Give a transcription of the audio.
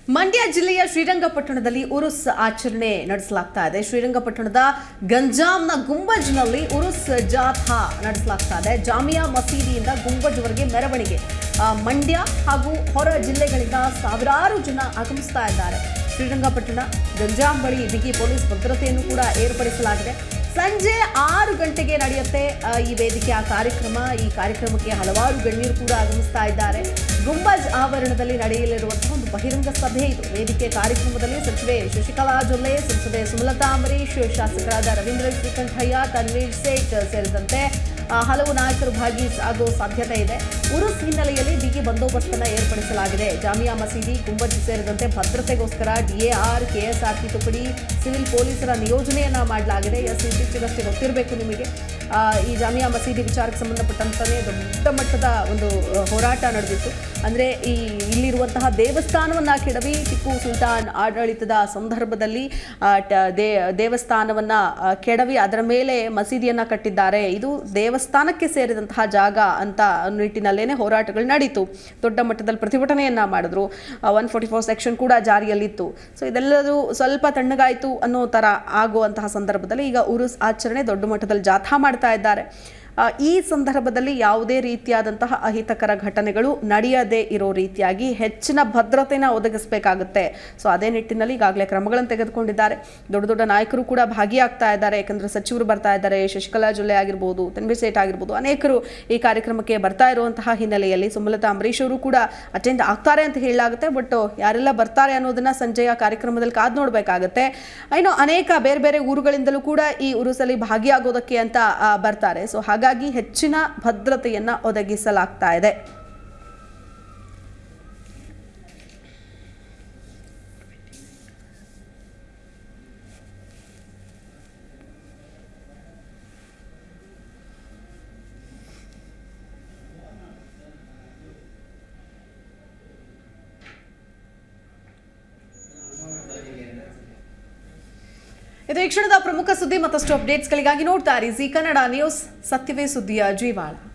ಮಂಡ್ಯ ಜಿಲ್ಲೆಯ ಶ್ರೀರಂಗಪಟ್ಟಣದಲ್ಲಿ ಉರುಸ್ ಆಚರಣೆ ನಡೆಸಲಾಗ್ತಾ ಇದೆ ಶ್ರೀರಂಗಪಟ್ಟಣದ ಗಂಜಾಂನ ಗುಂಬಜ್ನಲ್ಲಿ ಉರುಸ್ ಜಾಥಾ ನಡೆಸಲಾಗ್ತಾ ಇದೆ ಜಾಮಿಯಾ ಮಸೀದಿಯಿಂದ ಗುಂಬಜ್ವರೆಗೆ ಮೆರವಣಿಗೆ ಆ, ಮಂಡ್ಯ ಹಾಗೂ ಹೊರ ಜಿಲ್ಲೆಗಳಿಂದ ಸಾವಿರಾರು ಜನ ಆಗಮಿಸ್ತಾ ಇದ್ದಾರೆ ಶ್ರೀರಂಗಪಟ್ಟಣ ಗಂಜಾಂ ಬಳಿ ಬಿಗಿ ಪೊಲೀಸ್ ಭದ್ರತೆಯನ್ನು ಕೂಡ ಏರ್ಪಡಿಸಲಾಗಿದೆ ಸಂಜೆ ಆರು ಗಂಟೆಗೆ ನಡೆಯುತ್ತೆ ಆ, ಈ ವೇದಿಕೆಯ ಕಾರ್ಯಕ್ರಮ ಈ ಕಾರ್ಯಕ್ರಮಕ್ಕೆ ಹಲವಾರು ಗಣ್ಯರು ಕೂಡ ಆಗಮಿಸ್ತಾ ಇದ್ದಾರೆ ಗುಂಬಜ್ ಆವರಣದಲ್ಲಿ ನಡೆಯಲಿರುವಂತಹ ಒಂದು ಬಹಿರಂಗ ಸಭೆ ಇದು ವೇದಿಕೆ ಕಾರ್ಯಕ್ರಮದಲ್ಲಿ ಸಚಿವೆ ಶಶಿಕಲಾ ಜೊಲ್ಲೆ ಸಂಸದೆ ಸುಮಲತಾ ಅಂಬರೀಶ್ ಶಾಸಕರಾದ ರವೀಂದ್ರ ಶ್ರೀಕಂಠಯ್ಯ ತನ್ವೀರ್ ಸೇಠ್ ಸೇರಿದಂತೆ ಆ, ಹಲವು ನಾಯಕರು ಭಾಗಿಯಾಗುವ ಸಾಧ್ಯತೆ ಇದೆ ಉರುಸ್ ಹಿನ್ನೆಲೆಯಲ್ಲಿ ಬಿಗಿ ಬಂದೋಬಸ್ತನ್ನು ಏರ್ಪಡಿಸಲಾಗಿದೆ ಜಾಮಿಯಾ ಮಸೀದಿ ಗುಂಬಜ್ ಸೇರಿದಂತೆ ಭದ್ರತೆಗೋಸ್ಕರ ಡಿಎಆರ್ ಕೆಎಸ್ಆರ್ಪಿ ತುಕಡಿ ಸಿವಿಲ್ ಪೊಲೀಸರ ನಿಯೋಜನೆಯನ್ನ ಮಾಡಲಾಗಿದೆ ಎಸ್ ಇತ್ತೀಚೆಗಷ್ಟೇ ಗೊತ್ತಿರಬೇಕು ನಿಮಗೆ ಆ, ಈ ಜಾಮಿಯಾ ಮಸೀದಿ ವಿಚಾರಕ್ಕೆ ಸಂಬಂಧಪಟ್ಟಂತಾನೆ ದೊಡ್ಡ ಮಟ್ಟದ ಒಂದು ಆ, ಹೋರಾಟ ನಡೆದಿತ್ತು ಅಂದರೆ ಈ ಇಲ್ಲಿರುವಂತಹ ದೇವಸ್ಥಾನವನ್ನ ಕೆಡವಿ ಟಿಪ್ಪು ಸುಲ್ತಾನ್ ಆಡಳಿತದ ಸಂದರ್ಭದಲ್ಲಿ ಆ, ಟ- ದೇ ದೇವಸ್ಥಾನವನ್ನ ಆ, ಕೆಡವಿ ಅದರ ಮೇಲೆ ಮಸೀದಿಯನ್ನ ಕಟ್ಟಿದ್ದಾರೆ ಇದು ದೇವಸ್ಥಾನಕ್ಕೆ ಸೇರಿದಂತಹ ಜಾಗ ಅಂತ ನಿಟ್ಟಿನಲ್ಲೇನೆ ಹೋರಾಟಗಳು ನಡೀತು ದೊಡ್ಡ ಮಟ್ಟದಲ್ಲಿ ಪ್ರತಿಭಟನೆಯನ್ನ ಮಾಡಿದ್ರು ಒನ್ ಫೋರ್ಟಿ ಫೋರ್ ಸೆಕ್ಷನ್ ಕೂಡ ಜಾರಿಯಲ್ಲಿತ್ತು ಸೊ ಇದೆಲ್ಲದೂ ಸ್ವಲ್ಪ ತಣ್ಣಗಾಯಿತು ಅನ್ನೋ ಥರ ಆಗುವಂತಹ ಸಂದರ್ಭದಲ್ಲಿ ಈಗ ಉರುಸ್ ಆಚರಣೆ ದೊಡ್ಡ ಮಟ್ಟದಲ್ಲಿ ಜಾಥಾ ಮಾಡ್ತಾ ಇದ್ದಾರೆ ಆ, ಈ ಸಂದರ್ಭದಲ್ಲಿ ಯಾವುದೇ ರೀತಿಯಾದಂತಹ ಅಹಿತಕರ ಘಟನೆಗಳು ನಡೆಯದೇ ಇರೋ ರೀತಿಯಾಗಿ ಹೆಚ್ಚಿನ ಭದ್ರತೆನ ಒದಗಿಸಬೇಕಾಗುತ್ತೆ ಸೊ ಅದೇ ನಿಟ್ಟಿನಲ್ಲಿ ಈಗಾಗಲೇ ಕ್ರಮಗಳನ್ನು ತೆಗೆದುಕೊಂಡಿದ್ದಾರೆ ದೊಡ್ಡ ದೊಡ್ಡ ನಾಯಕರು ಕೂಡ ಭಾಗಿಯಾಗ್ತಾ ಇದ್ದಾರೆ ಯಾಕಂದ್ರೆ ಸಚಿವರು ಬರ್ತಾ ಇದ್ದಾರೆ ಶಶಿಕಲಾ ಜೊಲ್ಲೆ ಆಗಿರ್ಬೋದು ತನ್ವೀರ್ ಸೇಠ್ ಆಗಿರ್ಬೋದು ಅನೇಕರು ಈ ಕಾರ್ಯಕ್ರಮಕ್ಕೆ ಬರ್ತಾ ಇರುವಂತಹ ಹಿನ್ನೆಲೆಯಲ್ಲಿ ಸುಮಲತಾ ಅಂಬರೀಶ್ ಅವರು ಕೂಡ ಅಟೆಂಡ್ ಆಗ್ತಾರೆ ಅಂತ ಹೇಳಲಾಗುತ್ತೆ ಬಟ್ ಯಾರೆಲ್ಲ ಬರ್ತಾರೆ ಅನ್ನೋದನ್ನ ಸಂಜೆಯ ಕಾರ್ಯಕ್ರಮದಲ್ಲಿ ಕಾದು ನೋಡಬೇಕಾಗತ್ತೆ ಇನ್ನು ಅನೇಕ ಬೇರೆ ಬೇರೆ ಊರುಗಳಿಂದಲೂ ಕೂಡ ಈ ಉರುಸಲ್ಲಿ ಭಾಗಿಯಾಗೋದಕ್ಕೆ ಅಂತ ಆ, ಬರ್ತಾರೆ ಸೊ ಹಾಗಾಗಿ ಹೆಚ್ಚಿನ ಭದ್ರತೆಯನ್ನ ಒದಗಿಸಲಾಗ್ತಾ ಇದೆ ಇದು ಈ ಕ್ಷಣದ ಪ್ರಮುಖ ಸುದ್ದಿ ಮತ್ತಷ್ಟು ಅಪ್ಡೇಟ್ಸ್ಗಳಿಗಾಗಿ ನೋಡ್ತಾ ಇರಿ ಜಿ ಕನ್ನಡ ನ್ಯೂಸ್ ಸತ್ಯವೇ ಸುದ್ದಿಯ ಜೀವಾಳ